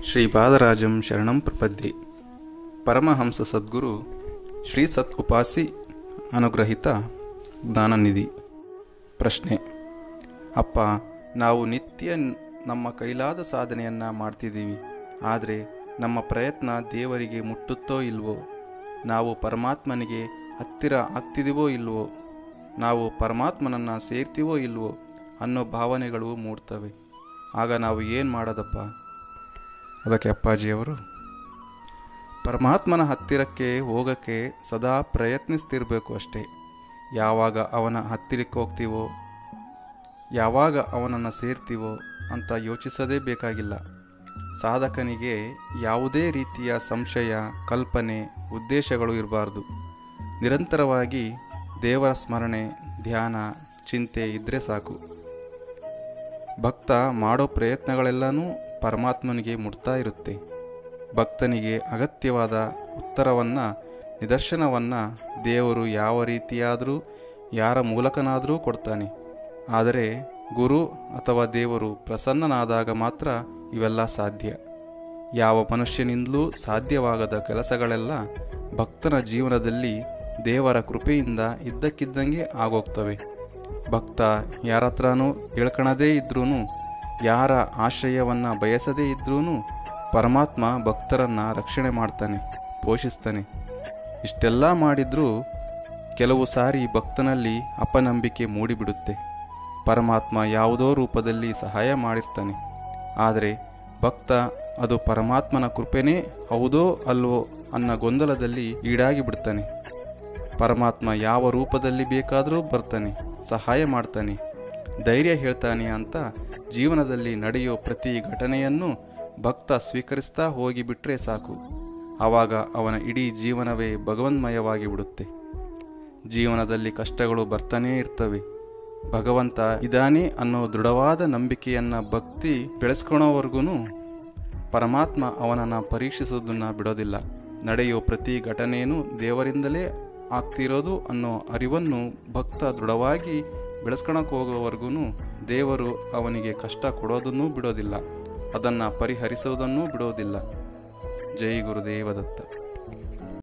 ಶ್ರೀಪಾದರಾಜಂ ಶರಣಂ ಪ್ರಪದ್ಯೆ ಪರಮಹಂಸ ಸದ್ಗುರು ಶ್ರೀ ಸತ್ ಉಪಾಸಿ ಅನುಗ್ರಹಿತ ಜ್ಞಾನನಿಧಿ ಪ್ರಶ್ನೆ ಅಪ್ಪ ನಾವು ನಿತ್ಯ ನಮ್ಮ ಕೈಲಾದ ಸಾಧನೆಯನ್ನು ಮಾಡ್ತಿದ್ದೀವಿ ಆದರೆ ನಮ್ಮ ಪ್ರಯತ್ನ ದೇವರಿಗೆ ಮುಟ್ಟುತ್ತೋ ಇಲ್ವೋ ನಾವು ಪರಮಾತ್ಮನಿಗೆ ಹತ್ತಿರ ಆಗ್ತಿದೀವೋ ಇಲ್ವೋ ನಾವು ಪರಮಾತ್ಮನನ್ನು ಸೇರ್ತೀವೋ ಇಲ್ವೋ ಅನ್ನೋ ಭಾವನೆಗಳು ಮೂಡ್ತವೆ ಆಗ ನಾವು ಏನು ಮಾಡೋದಪ್ಪ ಅದಕ್ಕೆ ಅಪ್ಪಾಜಿಯವರು ಪರಮಾತ್ಮನ ಹತ್ತಿರಕ್ಕೆ ಹೋಗೋಕ್ಕೆ ಸದಾ ಪ್ರಯತ್ನಿಸ್ತಿರ್ಬೇಕು ಅಷ್ಟೇ ಯಾವಾಗ ಅವನ ಹತ್ತಿರಕ್ಕೆ ಹೋಗ್ತೀವೋ ಯಾವಾಗ ಅವನನ್ನು ಸೇರ್ತೀವೋ ಅಂತ ಯೋಚಿಸದೇ ಬೇಕಾಗಿಲ್ಲ ಸಾಧಕನಿಗೆ ಯಾವುದೇ ರೀತಿಯ ಸಂಶಯ ಕಲ್ಪನೆ ಉದ್ದೇಶಗಳು ಇರಬಾರ್ದು ನಿರಂತರವಾಗಿ ದೇವರ ಸ್ಮರಣೆ ಧ್ಯಾನ ಚಿಂತೆ ಇದ್ದರೆ ಸಾಕು ಭಕ್ತ ಮಾಡೋ ಪ್ರಯತ್ನಗಳೆಲ್ಲನೂ ಪರಮಾತ್ಮನಿಗೆ ಮುಟ್ತಾ ಇರುತ್ತೆ ಭಕ್ತನಿಗೆ ಅಗತ್ಯವಾದ ಉತ್ತರವನ್ನು ನಿದರ್ಶನವನ್ನು ದೇವರು ಯಾವ ರೀತಿಯಾದರೂ ಯಾರ ಮೂಲಕನಾದರೂ ಕೊಡ್ತಾನೆ ಆದರೆ ಗುರು ಅಥವಾ ದೇವರು ಪ್ರಸನ್ನನಾದಾಗ ಮಾತ್ರ ಇವೆಲ್ಲ ಸಾಧ್ಯ ಯಾವ ಮನುಷ್ಯನಿಂದಲೂ ಸಾಧ್ಯವಾಗದ ಕೆಲಸಗಳೆಲ್ಲ ಭಕ್ತನ ಜೀವನದಲ್ಲಿ ದೇವರ ಕೃಪೆಯಿಂದ ಇದ್ದಕ್ಕಿದ್ದಂಗೆ ಆಗೋಗ್ತವೆ ಭಕ್ತ ಯಾರ ಹತ್ರನೂ ಹೇಳ್ಕಣದೇ ಇದ್ರೂ ಯಾರ ಆಶ್ರಯವನ್ನು ಬಯಸದೇ ಇದ್ರೂ ಪರಮಾತ್ಮ ಭಕ್ತರನ್ನು ರಕ್ಷಣೆ ಮಾಡ್ತಾನೆ ಪೋಷಿಸ್ತಾನೆ ಇಷ್ಟೆಲ್ಲ ಮಾಡಿದ್ರೂ ಕೆಲವು ಸಾರಿ ಭಕ್ತನಲ್ಲಿ ಅಪನಂಬಿಕೆ ಮೂಡಿಬಿಡುತ್ತೆ ಪರಮಾತ್ಮ ಯಾವುದೋ ರೂಪದಲ್ಲಿ ಸಹಾಯ ಮಾಡಿರ್ತಾನೆ ಆದರೆ ಭಕ್ತ ಅದು ಪರಮಾತ್ಮನ ಕೃಪೆನೇ ಹೌದೋ ಅಲ್ವೋ ಅನ್ನೋ ಗೊಂದಲದಲ್ಲಿ ಈಡಾಗಿ ಬಿಡ್ತಾನೆ ಪರಮಾತ್ಮ ಯಾವ ರೂಪದಲ್ಲಿ ಬೇಕಾದರೂ ಬರ್ತಾನೆ ಸಹಾಯ ಮಾಡ್ತಾನೆ ಧೈರ್ಯ ಹೇಳ್ತಾನೆ ಅಂತ ಜೀವನದಲ್ಲಿ ನಡೆಯೋ ಪ್ರತಿ ಘಟನೆಯನ್ನು ಭಕ್ತ ಸ್ವೀಕರಿಸ್ತಾ ಹೋಗಿಬಿಟ್ರೆ ಸಾಕು ಆವಾಗ ಅವನ ಇಡೀ ಜೀವನವೇ ಭಗವನ್ಮಯವಾಗಿ ಬಿಡುತ್ತೆ ಜೀವನದಲ್ಲಿ ಕಷ್ಟಗಳು ಬರ್ತಾನೇ ಇರ್ತವೆ ಭಗವಂತ ಇದಾನೆ ಅನ್ನೋ ದೃಢವಾದ ನಂಬಿಕೆಯನ್ನು ಭಕ್ತಿ ಬೆಳೆಸ್ಕೊಳೋವರೆಗೂ ಪರಮಾತ್ಮ ಅವನನ್ನು ಪರೀಕ್ಷಿಸೋದನ್ನು ಬಿಡೋದಿಲ್ಲ ನಡೆಯೋ ಪ್ರತಿ ಘಟನೆಯೂ ದೇವರಿಂದಲೇ ಆಗ್ತಿರೋದು ಅನ್ನೋ ಅರಿವನ್ನು ಭಕ್ತ ದೃಢವಾಗಿ ಬೆಳೆಸ್ಕೊಳಕ್ಕೆ ಹೋಗೋವರೆಗೂ ದೇವರು ಅವನಿಗೆ ಕಷ್ಟ ಕೊಡೋದನ್ನೂ ಬಿಡೋದಿಲ್ಲ ಅದನ್ನು ಪರಿಹರಿಸೋದನ್ನೂ ಬಿಡೋದಿಲ್ಲ ಜೈ ಗುರುದೇವದತ್ತ